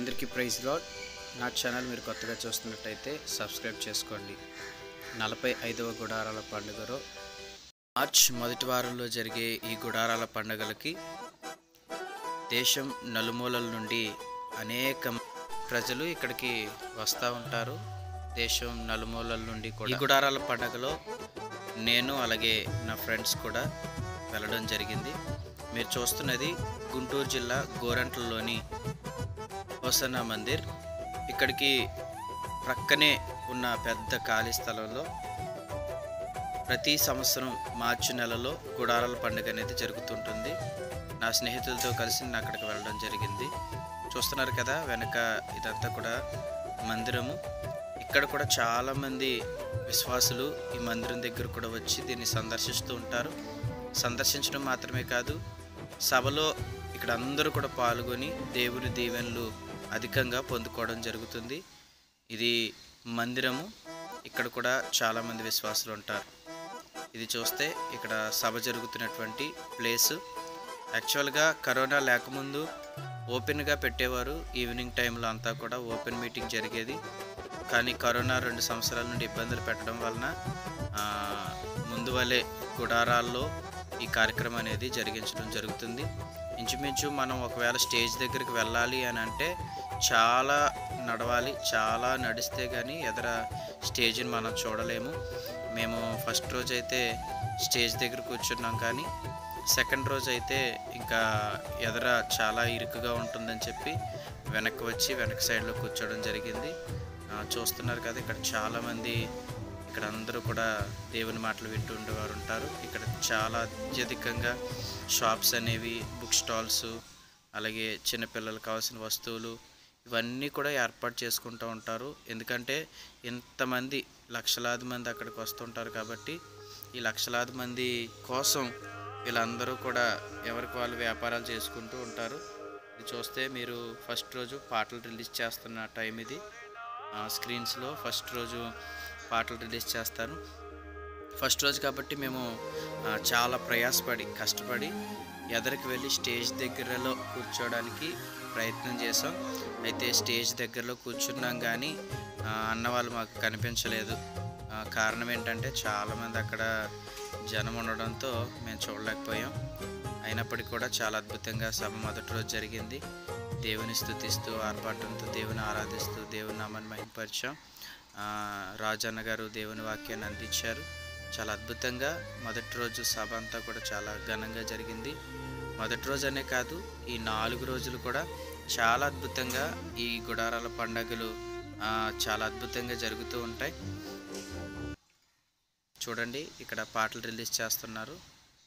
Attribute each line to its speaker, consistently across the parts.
Speaker 1: అందరికీ praise lord నా channel మీరు కొత్తగా చూస్తున్నట్టయితే సబ్స్క్రైబ్ చేసుకోండి నలభై ఐదవ గుడారాల పండుగలో మార్చ్ మొదటి వారంలో జరిగే ఈ గుడారాల పండుగలకి దేశం నలుమూలల నుండి అనేక ప్రజలు ఇక్కడికి వస్తూ ఉంటారు దేశం నలుమూలల నుండి కూడా ఈ గుడారాల పండుగలో నేను అలాగే నా ఫ్రెండ్స్ కూడా వెళ్ళడం జరిగింది మీరు చూస్తున్నది గుంటూరు జిల్లా గోరంట్లలోని హోసన్నా మందిర్ ఇక్కడికి ప్రక్కనే ఉన్న పెద్ద ఖాళీ స్థలంలో ప్రతి సంవత్సరం మార్చి నెలలో గుడారాల పండుగ అనేది జరుగుతుంటుంది నా స్నేహితులతో కలిసి నేను అక్కడికి వెళ్ళడం జరిగింది చూస్తున్నారు కదా వెనక ఇదంతా కూడా మందిరము ఇక్కడ కూడా చాలామంది విశ్వాసులు ఈ మందిరం దగ్గర కూడా వచ్చి దీన్ని సందర్శిస్తూ ఉంటారు సందర్శించడం మాత్రమే కాదు సభలో ఇక్కడ అందరూ కూడా పాల్గొని దేవుని దీవెనలు అధికంగా పొందుకోవడం జరుగుతుంది ఇది మందిరము ఇక్కడ కూడా చాలామంది విశ్వాసులు ఉంటారు ఇది చూస్తే ఇక్కడ సభ జరుగుతున్నటువంటి ప్లేసు యాక్చువల్గా కరోనా లేకముందు ఓపెన్గా పెట్టేవారు ఈవినింగ్ టైంలో అంతా కూడా ఓపెన్ మీటింగ్ జరిగేది కానీ కరోనా రెండు సంవత్సరాల నుండి ఇబ్బందులు పెట్టడం వలన ఆ, ముందు వలె గుడారాల్లో ఈ కార్యక్రమం అనేది జరిగించడం జరుగుతుంది ఇంచుమించు మనం ఒకవేళ స్టేజ్ దగ్గరికి వెళ్ళాలి అని అంటే చాలా నడవాలి చాలా నడిస్తే కానీ ఎదర స్టేజ్ని మనం చూడలేము మేము ఫస్ట్ రోజు అయితే స్టేజ్ దగ్గర కూర్చున్నాం కానీ సెకండ్ రోజు అయితే ఇంకా ఎదర చాలా ఇరుకుగా ఉంటుందని చెప్పి వెనక్కి వచ్చి వెనక సైడ్లో కూర్చోవడం జరిగింది ఆ, చూస్తున్నారు కదా ఇక్కడ చాలామంది ఇక్కడ అందరూ కూడా దేవుని మాటలు వింటూ ఉండేవారు ఉంటారు ఇక్కడ చాలా అత్యధికంగా షాప్స్ అనేవి బుక్ స్టాల్స్ అలాగే చిన్నపిల్లలకు కావాల్సిన వస్తువులు ఇవన్నీ కూడా ఏర్పాటు చేసుకుంటూ ఉంటారు ఎందుకంటే ఇంతమంది లక్షలాది మంది అక్కడికి వస్తుంటారు కాబట్టి ఈ లక్షలాది మంది కోసం వీళ్ళందరూ కూడా ఎవరికి వాళ్ళు వ్యాపారాలు చేసుకుంటూ ఉంటారు ఇది చూస్తే మీరు ఫస్ట్ రోజు పాటలు రిలీజ్ చేస్తున్న టైం ఇది ఆ, స్క్రీన్స్లో ఫస్ట్ రోజు పాటలు రిలీజ్ చేస్తాను ఫస్ట్ రోజు కాబట్టి మేము ఆ, చాలా ప్రయాసపడి కష్టపడి ఎదరికి వెళ్ళి స్టేజ్ దగ్గరలో కూర్చోవడానికి ప్రయత్నం చేసాం అయితే స్టేజ్ దగ్గరలో కూర్చున్నాం కానీ ఆ, అన్న వాళ్ళు మాకు కనిపించలేదు ఆ, కారణం ఏంటంటే చాలామంది అక్కడ జనం ఉండడంతో మేము చూడలేకపోయాం అయినప్పటికీ కూడా చాలా అద్భుతంగా సభ మొదటి రోజు జరిగింది దేవుని స్థుతిస్తూ ఆర్భాటంతో దేవుని ఆరాధిస్తూ దేవుని నామాన్ని మహింపరిచాం ఆ, రాజన్న గారు దేవుని వాక్యాన్ని అందించారు చాలా అద్భుతంగా మొదటి రోజు సభ అంతా కూడా చాలా ఘనంగా జరిగింది మొదటి రోజు అనే కాదు ఈ నాలుగు రోజులు కూడా చాలా అద్భుతంగా ఈ గుడారాల పండగలు ఆ, చాలా అద్భుతంగా జరుగుతూ ఉంటాయి చూడండి ఇక్కడ పాటలు రిలీజ్ చేస్తున్నారు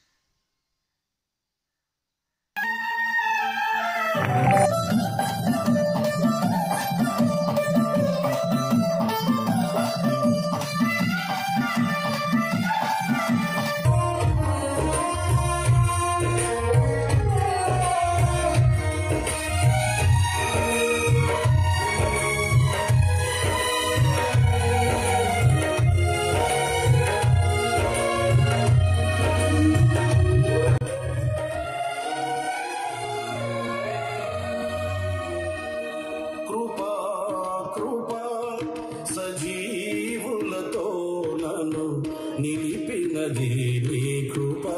Speaker 2: కృపా కృపా సజీవులతో నన్ను నిలిపినది నీ కృపా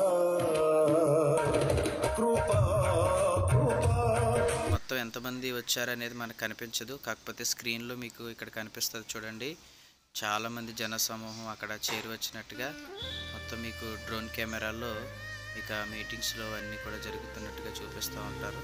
Speaker 2: కృపా కృపా
Speaker 1: మొత్తం ఎంతమంది వచ్చారనేది మనకు కనిపించదు కాకపోతే స్క్రీన్లో మీకు ఇక్కడ కనిపిస్తుంది చూడండి చాలామంది జన సమూహం అక్కడ చేరి వచ్చినట్టుగా మొత్తం మీకు డ్రోన్ కెమెరాల్లో ఇక మీటింగ్స్లో అన్నీ కూడా జరుగుతున్నట్టుగా చూపిస్తూ ఉంటారు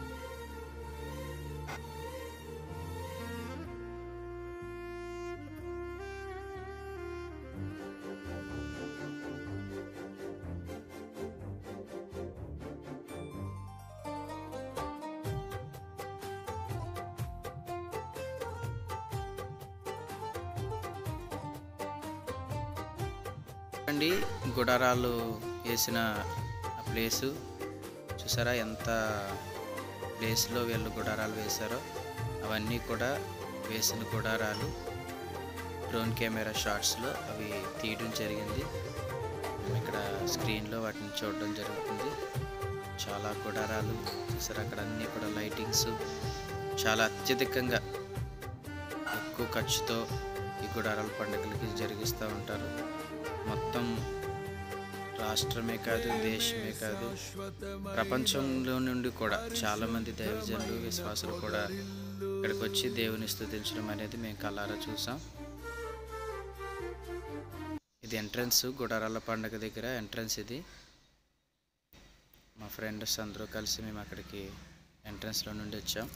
Speaker 1: అండి గుడారాలు వేసిన ఆ ప్లేసు చూసారా ఎంత ప్లేస్లో వీళ్ళు గుడారాలు వేశారో అవన్నీ కూడా వేసిన గుడారాలు డ్రోన్ కెమెరా షాట్స్లో అవి తీయడం జరిగింది మేము ఇక్కడ స్క్రీన్లో వాటిని చూడడం జరుగుతుంది చాలా గుడారాలు చూసారు అక్కడ అన్నీ కూడా లైటింగ్స్ చాలా అత్యధికంగా ఎక్కువ ఖర్చుతో ఈ గుడారాల పండుగలకి జరిగిస్తూ ఉంటారు మొత్తం రాష్ట్రమే కాదు దేశమే కాదు ప్రపంచంలో నుండి కూడా చాలామంది దైవజనులు విశ్వాసులు కూడా ఇక్కడికి వచ్చి దేవుని స్తుతించడం అనేది మేము కళ్ళారా చూసాం ఇది ఎంట్రన్స్ గుడారాల పండుగ దగ్గర ఎంట్రన్స్ ఇది మా ఫ్రెండ్స్ అందరూ కలిసి మేము అక్కడికి ఎంట్రన్స్లో నుండి వచ్చాం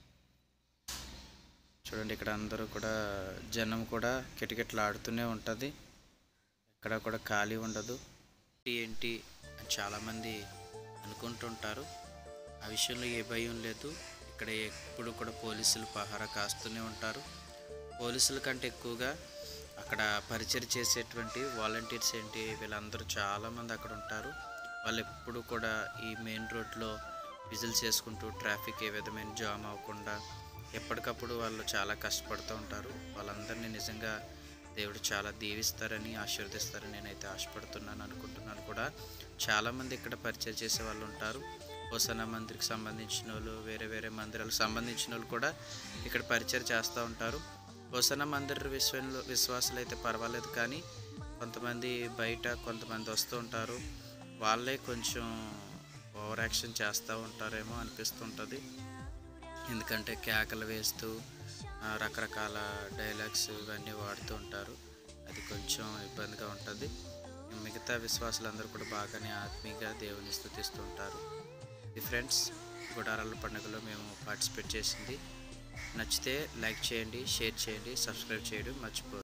Speaker 1: చూడండి ఇక్కడ అందరూ కూడా జనం కూడా కిటకిటలు ఆడుతూనే ఉంటుంది ఎక్కడ కూడా ఖాళీ ఉండదు ఏంటి అని చాలామంది అనుకుంటుంటారు ఆ విషయంలో ఏ భయం లేదు ఇక్కడ ఎప్పుడు కూడా పోలీసులు పహారా కాస్తూనే ఉంటారు పోలీసుల కంటే ఎక్కువగా అక్కడ పరిచయం చేసేటువంటి వాలంటీర్స్ ఏంటి వీళ్ళందరూ చాలామంది అక్కడ ఉంటారు వాళ్ళు ఎప్పుడు కూడా ఈ మెయిన్ రోడ్లో విజిల్ చేసుకుంటూ ట్రాఫిక్ ఏ విధమైన జామ్ అవ్వకుండా ఎప్పటికప్పుడు వాళ్ళు చాలా కష్టపడుతూ ఉంటారు వాళ్ళందరినీ నిజంగా దేవుడు చాలా దీవిస్తారని ఆశీర్వదిస్తారని నేనైతే ఆశపడుతున్నాను అనుకుంటున్నాను కూడా చాలామంది ఇక్కడ పరిచయం చేసే వాళ్ళు ఉంటారు హోసనా మందిరికి సంబంధించిన వాళ్ళు వేరే వేరే మందిరాలకు సంబంధించిన వాళ్ళు కూడా ఇక్కడ పరిచయం చేస్తూ ఉంటారు హోసనా మందిర్ విశ్వంలో విశ్వాసులు అయితే పర్వాలేదు కానీ కొంతమంది బయట కొంతమంది వస్తూ ఉంటారు వాళ్ళే కొంచెం ఓవర్ యాక్షన్ చేస్తూ ఉంటారేమో అనిపిస్తుంటుంది ఎందుకంటే కేకలు వేస్తూ ఆ, రకరకాల డైలాగ్స్ ఇవన్నీ వాడుతూ ఉంటారు అది కొంచెం ఇబ్బందిగా ఉంటుంది మిగతా విశ్వాసులందరూ కూడా బాగానే ఆత్మీయంగా దేవుని స్థుతిస్తూ ఉంటారు ఇది ఫ్రెండ్స్ గుడారాల పండుగలో మేము పార్టిసిపేట్ చేసింది నచ్చితే లైక్ చేయండి షేర్ చేయండి సబ్స్క్రైబ్ చేయడం మర్చిపో